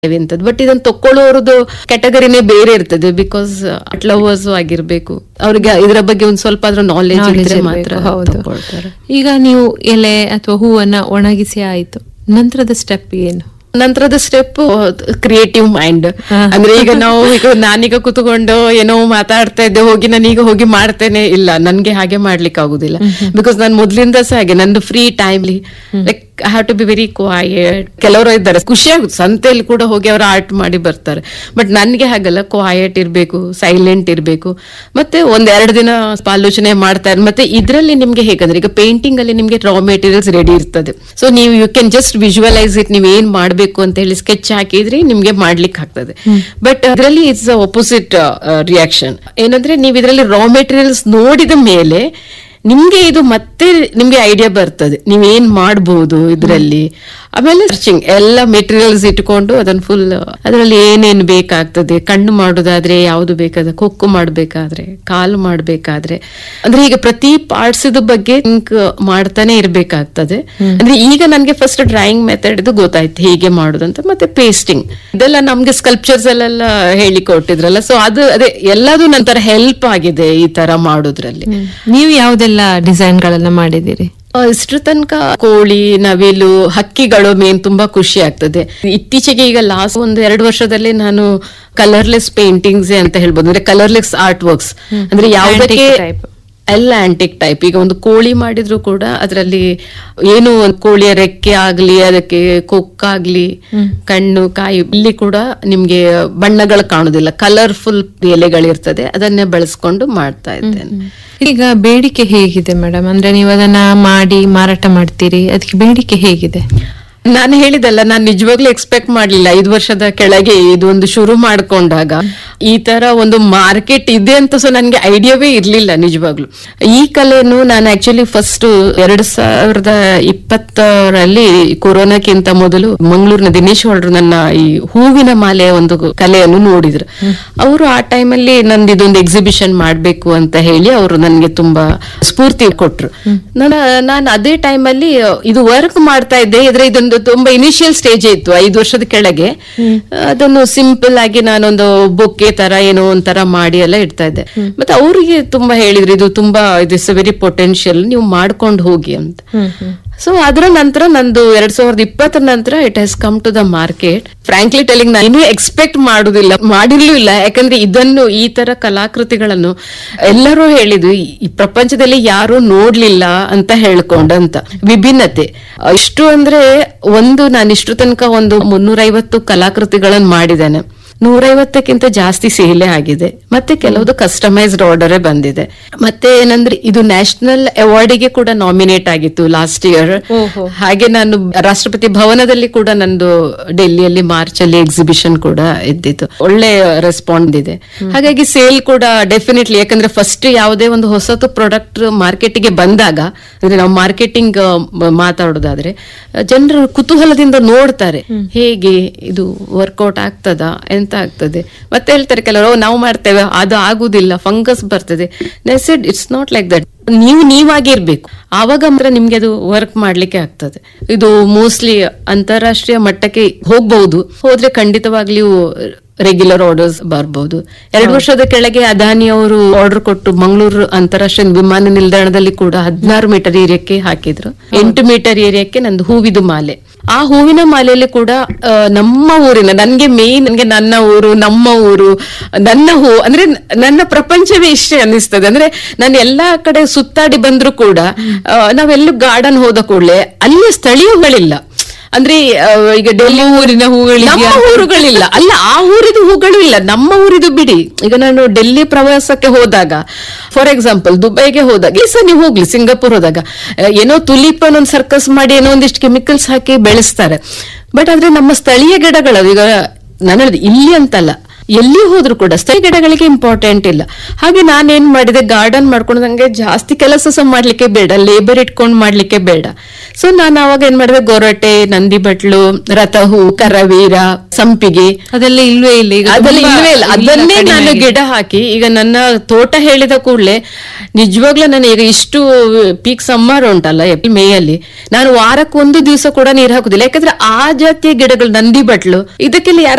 ಅಂತದ್ದು ಬಟ್ ಇದನ್ನ ತಕೊಳ್ಳೋರದ್ದು ಕ್ಯಾಟಗರಿನೇ ಬೇರೆ ಇರ್ತದೆ ಬಿಕಾಸ್ ಅಟ್ ಲವರ್ಸ್ ಆಗಿರ್ಬೇಕು ಅವ್ರಿಗೆ ಇದರ ಬಗ್ಗೆ ಒಂದ್ ಸ್ವಲ್ಪ ಆದ್ರೂ ನಾಲೆಜ್ Knowledge ಇದ್ರೆ ಇರ್ಬೇಕು, ಮಾತ್ರ ಹೌದು ತಗೊಳ್ತಾರೆ ಈಗ ನೀವು ಎಲೆ ಅಥವಾ ಹೂವನ್ನ ಒಣಗಿಸಿ ಆಯ್ತು ನಂತರದ ಸ್ಟೆಪ್ ಏನು ನಂತರದ ಸ್ಟೆಪ್ ಕ್ರಿಯೇಟಿವ್ ಮೈಂಡ್ ಹಾ. ಅಂದ್ರೆ ಈಗ ನಾವು ಈಗ ನಾನೀಗ ಕುತ್ಕೊಂಡು ಏನೋ ಮಾತಾಡ್ತಾ ಇದ್ದೆ ಹೋಗಿ ನಾನೀಗ ಹೋಗಿ ಮಾಡ್ತೇನೆ ಇಲ್ಲ ನನ್ಗೆ ಹಾಗೆ ಮಾಡ್ಲಿಕ್ಕೆ ಆಗುದಿಲ್ಲ ಬಿಕಾಸ್ ನಾನು ಮೊದ್ಲಿಂದ ಸಹ ಹಾಗೆ ನಂದು ಫ್ರೀ ಟೈಮ್ಲಿ like I have to be very quiet ಕೆಲವರು ಇದ್ದಾರೆ ಖುಷಿ ಆಗುತ್ತೆ ಸಂತೆಯಲ್ಲಿ ಕೂಡ ಹೋಗಿ ಅವರು ಆರ್ಟ್ ಮಾಡಿ ಬರ್ತಾರೆ ಬಟ್ ನನ್ಗೆ ಹಾಗಲ್ಲ ಕ್ವಾಯಟ್ ಇರ್ಬೇಕು ಸೈಲೆಂಟ್ ಇರ್ಬೇಕು ಮತ್ತೆ ಒಂದ್ ಎರಡು ದಿನ ಆಲೋಚನೆ ಮಾಡ್ತಾರೆ ಮತ್ತೆ ಇದರಲ್ಲಿ ನಿಮ್ಗೆ ಹೇಗಂದ್ರೆ ಈಗ ಪೇಂಟಿಂಗ್ ಅಲ್ಲಿ ನಿಮ್ಗೆ ರಾ ಮೆಟೀರಿಯಲ್ಸ್ ರೆಡಿ ಇರ್ತದೆ ಸೊ ನೀವು you can just visualise it ನೀವು ಏನ್ ಮಾಡ್ಬೇಕು ಅಂತ ಹೇಳಿ ಸ್ಕೆಚ್ ಹಾಕಿದ್ರೆ ನಿಮ್ಗೆ ಮಾಡ್ಲಿಕ್ಕೆ ಆಗ್ತದೆ ಬಟ್ ಇದರಲ್ಲಿ ಇಟ್ಸ್ ಅಪೋಸಿಟ್ ರಿಯಾಕ್ಷನ್ ಏನಂದ್ರೆ ನೀವು ಇದರಲ್ಲಿ ರಾ ಮೆಟೀರಿಯಲ್ಸ್ ನೋಡಿದ ಮೇಲೆ ನಿಮ್ಗೆ ಇದು ಮತ್ತೆ ನಿಮ್ಗೆ ಐಡಿಯಾ ಬರ್ತದೆ ನೀವ್ ಏನ್ ಮಾಡ್ಬೋದು ಇದರಲ್ಲಿ ಆಮೇಲೆ ಸರ್ಚಿಂಗ್ ಎಲ್ಲ ಮೆಟೀರಿಯಲ್ಸ್ ಇಟ್ಕೊಂಡು ಅದನ್ನ ಫುಲ್ ಅದರಲ್ಲಿ ಏನೇನ್ ಬೇಕಾಗ್ತದೆ ಕಣ್ಣು ಮಾಡೋದಾದ್ರೆ ಯಾವ್ದು ಬೇಕಾದ್ರೆ ಕೊಕ್ಕು ಮಾಡ್ಬೇಕಾದ್ರೆ ಕಾಲು ಮಾಡ್ಬೇಕಾದ್ರೆ ಅಂದ್ರೆ ಈಗ ಪ್ರತಿ ಪಾರ್ಟ್ಸ್ ಬಗ್ಗೆ ಥಿಂಕ್ ಮಾಡ್ತಾನೆ ಇರ್ಬೇಕಾಗ್ತದೆ ಅಂದ್ರೆ ಈಗ ನನ್ಗೆ ಫಸ್ಟ್ ಡ್ರಾಯಿಂಗ್ ಮೆಥಡ್ ಇದು ಗೊತ್ತಾಯ್ತು ಹೇಗೆ ಮಾಡುದಂತ ಮತ್ತೆ ಪೇಸ್ಟಿಂಗ್ ಇದೆಲ್ಲ ನಮ್ಗೆ ಸ್ಕಲ್ಪ್ಚರ್ಸ್ ಅಲ್ಲೆಲ್ಲ ಹೇಳಿ ಕೊಟ್ಟಿದ್ರಲ್ಲ ಸೊ ಅದು ಅದೇ ಎಲ್ಲದೂ ನಂತರ ಹೆಲ್ಪ್ ಆಗಿದೆ ಈ ತರ ಮಾಡೋದ್ರಲ್ಲಿ ನೀವು ಯಾವ್ದೆಲ್ಲ ಡಿಸೈನ್ ಗಳನ್ನ ಮಾಡಿದಿರಿ ಆ, ಇಷ್ಟ್ರ ತನಕ ಕೋಳಿ ನವಿಲು ಹಕ್ಕಿಗಳು ಮೇನ್ ತುಂಬಾ ಖುಷಿ ಆಗ್ತದೆ ಇತ್ತೀಚೆಗೆ ಈಗ ಲಾಸ್ಟ್ ಒಂದು ಎರಡು ವರ್ಷದಲ್ಲಿ ನಾನು ಕಲರ್ಲೆಸ್ ಪೇಂಟಿಂಗ್ಸ್ ಅಂತ ಹೇಳ್ಬೋದು ಅಂದ್ರೆ ಕಲರ್ಲೆಸ್ ಆರ್ಟ್ ವರ್ಕ್ಸ್ ಅಂದ್ರೆ ಯಾವುದಕ್ಕೆ Antique type. ಎಲ್ಲ ಆಂಟಿಕ್ ಟೈಪ್ ಈಗ ಒಂದು ಕೋಳಿ ಮಾಡಿದ್ರು ಕೂಡ ಅದರಲ್ಲಿ ಏನು ಒಂದು ಕೋಳಿಯ ರೆಕ್ಕೆ ಆಗ್ಲಿ ಅದಕ್ಕೆ ಕೊಕ್ಕಾಗ್ಲಿ ಕಣ್ಣು ಕಾಯಿ ಇಲ್ಲಿ ಕೂಡ ನಿಮ್ಗೆ ಬಣ್ಣಗಳು ಕಾಣುದಿಲ್ಲ ಕಲರ್ಫುಲ್ ಎಲೆಗಳಿರ್ತದೆ ಅದನ್ನೇ ಬಳಸ್ಕೊಂಡು ಮಾಡ್ತಾ ಇದ್ದೇನೆ ಈಗ ಬೇಡಿಕೆ ಹೇಗಿದೆ ಮೇಡಮ್ ಅಂದ್ರೆ ನೀವು ಅದನ್ನ ಮಾಡಿ ಮಾರಾಟ ಮಾಡ್ತೀರಿ ಅದಕ್ಕೆ ಬೇಡಿಕೆ ಹೇಗಿದೆ ನಾನು ಹೇಳಿದಲ್ಲ ನಾನು ನಿಜವಾಗ್ಲೂ ಎಕ್ಸ್ಪೆಕ್ಟ್ ಮಾಡ್ಲಿಲ್ಲ ಐದು ವರ್ಷದ ಕೆಳಗೆ ಇದು ಒಂದು ಶುರು ಮಾಡ್ಕೊಂಡಾಗ ಈ ತರ ಒಂದು ಮಾರ್ಕೆಟ್ ಇದೆ ಅಂತ ಸೊ ನನ್ಗೆ ಐಡಿಯಾವೇ ಇರ್ಲಿಲ್ಲ ನಿಜವಾಗ್ಲು ಈ ಕಲೆನು ನಾನು ಆಕ್ಚುಲಿ ಫಸ್ಟ್ ಎರಡ್ ಸಾವಿರದ ಇಪ್ಪತ್ತರಲ್ಲಿ ಕೊರೋನಾಕ್ಕಿಂತ ಮೊದಲು ಮಂಗಳೂರಿನ ದಿನೇಶ್ ಹೊಳ್ರು ನನ್ನ ಈ ಹೂವಿನ ಮಾಲೆಯ ಒಂದು ಕಲೆಯನ್ನು ನೋಡಿದ್ರು ಅವರು ಆ ಟೈಮಲ್ಲಿ ನಂದು ಇದೊಂದು ಎಕ್ಸಿಬಿಷನ್ ಮಾಡ್ಬೇಕು ಅಂತ ಹೇಳಿ ಅವರು ನನ್ಗೆ ತುಂಬಾ ಸ್ಫೂರ್ತಿ ಕೊಟ್ರು ನಾನು ನಾನು ಅದೇ ಟೈಮಲ್ಲಿ ಇದು ವರ್ಕ್ ಮಾಡ್ತಾ ಇದ್ದೆ ಇದ್ರೆ ಇದೊಂದು ತುಂಬಾ ಇನಿಷಿಯಲ್ ಸ್ಟೇಜ್ ಇತ್ತು ಐದು ವರ್ಷದ ಕೆಳಗೆ ಅದನ್ನು ಸಿಂಪಲ್ ಆಗಿ ನಾನೊಂದು ಬೊಕ್ಕೆ ತರ ಏನೋ ಒಂಥರ ಮಾಡಿ ಎಲ್ಲ ಇಡ್ತಾ ಇದ್ದೆ ಮತ್ತೆ ಅವರಿಗೆ ತುಂಬಾ ಹೇಳಿದ್ರು ಇದು ತುಂಬಾ ಇಸ್ ವೆರಿ ಪೊಟೆನ್ಶಿಯಲ್ ನೀವು ಮಾಡ್ಕೊಂಡು ಹೋಗಿ ಅಂತ ಸೊ ಅದರ ನಂತರ ನಂದು ಎರಡ್ ಸಾವಿರದ ಇಪ್ಪತ್ತರ ನಂತರ it has come to the market frankly telling ನಾನು ಎಕ್ಸ್ಪೆಕ್ಟ್ ಮಾಡುದಿಲ್ಲ ಮಾಡಿರ್ಲೂ ಇಲ್ಲ ಯಾಕಂದ್ರೆ ಇದನ್ನು ಈ ತರ ಕಲಾಕೃತಿಗಳನ್ನು ಎಲ್ಲರೂ ಹೇಳಿದ್ರು ಈ- ಈ ಪ್ರಪಂಚದಲ್ಲಿ ಯಾರು ನೋಡ್ಲಿಲ್ಲ ಅಂತ ಹೇಳ್ಕೊಂಡಂತ ವಿಭಿನ್ನತೆ ಇಷ್ಟು ಅಂದ್ರೆ ಒಂದು ನಾನು ಇಷ್ಟು ತನಕ ಒಂದು ಮುನ್ನೂರೈವತ್ತು ಕಲಾಕೃತಿಗಳನ್ನು ಮಾಡಿದ್ದೇನೆ ನೂರೈವತ್ತಕ್ಕಿಂತ ಜಾಸ್ತಿ ಸೇಲೆ ಆಗಿದೆ ಮತ್ತೆ ಕೆಲವುದು ಕಸ್ಟಮೈಸ್ಡ್ ಆರ್ಡರೇ ಬಂದಿದೆ ಮತ್ತೆ ಏನಂದ್ರೆ ಇದು ನ್ಯಾಷನಲ್ ಅವಾರ್ಡಿಗೆ ಕೂಡ ನಾಮಿನೇಟ್ ಆಗಿತ್ತು ಲಾಸ್ಟ್ ಇಯರ್ ಹಾಗೆ ನಾನು ರಾಷ್ಟ್ರಪತಿ ಭವನದಲ್ಲಿ ಕೂಡ ನಂದು ಡೆಲ್ಲಿಯಲ್ಲಿ ಮಾರ್ಚ್ ಅಲ್ಲಿ ಎಕ್ಸಿಬಿಷನ್ ಕೂಡ ಇದ್ದಿತ್ತು ಒಳ್ಳೆ ರೆಸ್ಪಾಂಡ್ ಇದೆ ಹಾಗಾಗಿ ಸೇಲ್ ಕೂಡ ಡೆಫಿನೆಟ್ಲಿ ಯಾಕಂದ್ರೆ ಫಸ್ಟ್ ಯಾವುದೇ ಒಂದು ಹೊಸತು ಪ್ರಾಡಕ್ಟ್ ಮಾರ್ಕೆಟ್ಗೆ ಬಂದಾಗ ಅಂದ್ರೆ ನಾವು ಮಾರ್ಕೆಟಿಂಗ್ ಮಾತಾಡೋದಾದ್ರೆ ಜನರು ಕುತೂಹಲದಿಂದ ನೋಡ್ತಾರೆ ಹೇಗೆ ಇದು ವರ್ಕೌಟ್ ಆಗ್ತದಾ ಎಂತ ಆಗ್ತದೆ ಮತ್ತೆ ಹೇಳ್ತಾರೆ ಕೆಲವರು "ಓ, ನಾವು ಮಾಡ್ತೇವೆ ಅದು ಆಗುದಿಲ್ಲ ಫಂಗಸ್ ಬರ್ತದೆ ನೆಸೆಡ್ ಇಟ್ಸ್ ನಾಟ್ ಲೈಕ್ ದಟ್ ನೀವು ನೀವಾಗಿರ್ಬೇಕು ಆವಾಗ ಮಾತ್ರ ನಿಮ್ಗೆ ಅದು ವರ್ಕ್ ಮಾಡ್ಲಿಕ್ಕೆ ಆಗ್ತದೆ ಇದು ಮೋಸ್ಟ್ಲಿ ಅಂತಾರಾಷ್ಟ್ರೀಯ ಮಟ್ಟಕ್ಕೆ ಹೋಗ್ಬಹುದು ಹೋದ್ರೆ ಖಂಡಿತವಾಗ್ಲಿಯೂ ರೆಗ್ಯುಲರ್ ಆರ್ಡರ್ಸ್ ಬರ್ಬಹುದು ಎರಡು ವರ್ಷದ ಕೆಳಗೆ ಅದಾನಿ ಅವರು ಆರ್ಡರ್ ಕೊಟ್ಟು ಮಂಗಳೂರು ಅಂತಾರಾಷ್ಟ್ರೀಯ ವಿಮಾನ ನಿಲ್ದಾಣದಲ್ಲಿ ಕೂಡ ಹದಿನಾರು ಮೀಟರ್ ಏರಿಯಾಕ್ಕೆ ಹಾಕಿದ್ರು ಎಂಟು ಮೀಟರ್ ಏರಿಯಾಕ್ಕೆ ನಂದು ಹೂವಿದು ಮಾಲೆ ಆ ಹೂವಿನ ಮಾಲೆಯಲ್ಲಿ ಕೂಡ ಆ, ನಮ್ಮ ಊರಿನ ನನ್ಗೆ ಮೇನ್ ನನ್ಗೆ ನನ್ನ ಊರು ನಮ್ಮ ಊರು ನನ್ನ ಹೂ ಅಂದ್ರೆ ನನ್ನ ಪ್ರಪಂಚವೇ ಇಷ್ಟೇ ಅನ್ನಿಸ್ತದೆ ಅಂದ್ರೆ ನಾನು ಎಲ್ಲಾ ಕಡೆ ಸುತ್ತಾಡಿ ಬಂದ್ರು ಕೂಡ ಆ, ನಾವೆಲ್ಲೂ ಗಾರ್ಡನ್ ಹೋದ ಕೂಡಲೇ ಅಲ್ಲಿ ಸ್ಥಳೀಯಗಳಿಲ್ಲ ಅಂದ್ರೆ ಆ, ಈಗ ಡೆಲ್ಲಿ ಊರಿನ ಹೂಗಳು ನಮ್ಮ ಊರುಗಳಿಲ್ಲ ಅಲ್ಲ ಆ ಊರಿದು ಹೂಗಳು ಇಲ್ಲ ನಮ್ಮ ಊರಿದು ಬಿಡಿ ಈಗ ನಾನು ಡೆಲ್ಲಿ ಪ್ರವಾಸಕ್ಕೆ ಹೋದಾಗ ಫಾರ್ ಎಕ್ಸಾಂಪಲ್ ದುಬೈಗೆ ಹೋದಾಗ ಈ ಸಹ ನೀವು ಹೋಗ್ಲಿ ಸಿಂಗಾಪುರ್ ಹೋದಾಗ ಆ, ಏನೋ ತುಲಿಪ್ ಒಂದು ಸರ್ಕಸ್ ಮಾಡಿ ಏನೋ ಒಂದಿಷ್ಟು ಕೆಮಿಕಲ್ಸ್ ಹಾಕಿ ಬೆಳೆಸ್ತಾರೆ ಬಟ್ ಆದ್ರೆ ನಮ್ಮ ಸ್ಥಳೀಯ ಗಿಡಗಳು ಈಗ ನಾನು ಹೇಳಿದೆ ಇಲ್ಲಿ ಅಂತಲ್ಲ ಎಲ್ಲಿ ಹೋದ್ರು ಕೂಡ ಸ್ಥಳೀಯ ಗಿಡಗಳಿಗೆ ಇಂಪಾರ್ಟೆಂಟ್ ಇಲ್ಲ ಹಾಗೆ ನಾನೇನ್ ಮಾಡಿದೆ ಗಾರ್ಡನ್ ಮಾಡ್ಕೊಂಡು ನಂಗೆ ಜಾಸ್ತಿ ಕೆಲಸ ಸಹ ಮಾಡ್ಲಿಕ್ಕೆ ಬೇಡ ಲೇಬರ್ ಇಟ್ಕೊಂಡು ಮಾಡ್ಲಿಕ್ಕೆ ಬೇಡ ಸೊ ನಾನು ಅವಾಗ ಏನ್ ಮಾಡಿದೆ ಗೊರಟೆ ನಂದಿ ಬಟ್ಲು ರಥಹೂ ಕರವೀರ ಸಂಪಿಗೆ ಅದೆಲ್ಲ ಇಲ್ವೇ ಇಲ್ಲ ಈಗ ಅದೆಲ್ಲ ತುಂಬಾ ಇಲ್ವೇ ಇಲ್ಲ ಇಲ್ಲ, ಅದನ್ನೇ ಕಡಿಮೆ ನಾನು ಆಗಿದೆ. ಗಿಡ ಹಾಕಿ ಈಗ ನನ್ನ ತೋಟ ಹೇಳಿದ ಕೂಡಲೇ ನಿಜವಾಗ್ಲೂ ನಾನು ಈಗ ಇಷ್ಟು ಪೀಕ್ ಸಮ್ಮರ್ ಉಂಟಲ್ಲ ಏಪ್ರಿಲ್ ಮೇ ಅಲ್ಲಿ ನಾನು ವಾರಕ್ಕೆ ಒಂದು ದಿವಸ ಕೂಡ ನೀರು ಹಾಕುದಿಲ್ಲ ಯಾಕಂದ್ರೆ ಆ ಜಾತಿಯ ಗಿಡಗಳು ನಂದಿ ಬಟ್ಲು ಇದಕ್ಕೆಲ್ಲ ಯಾರು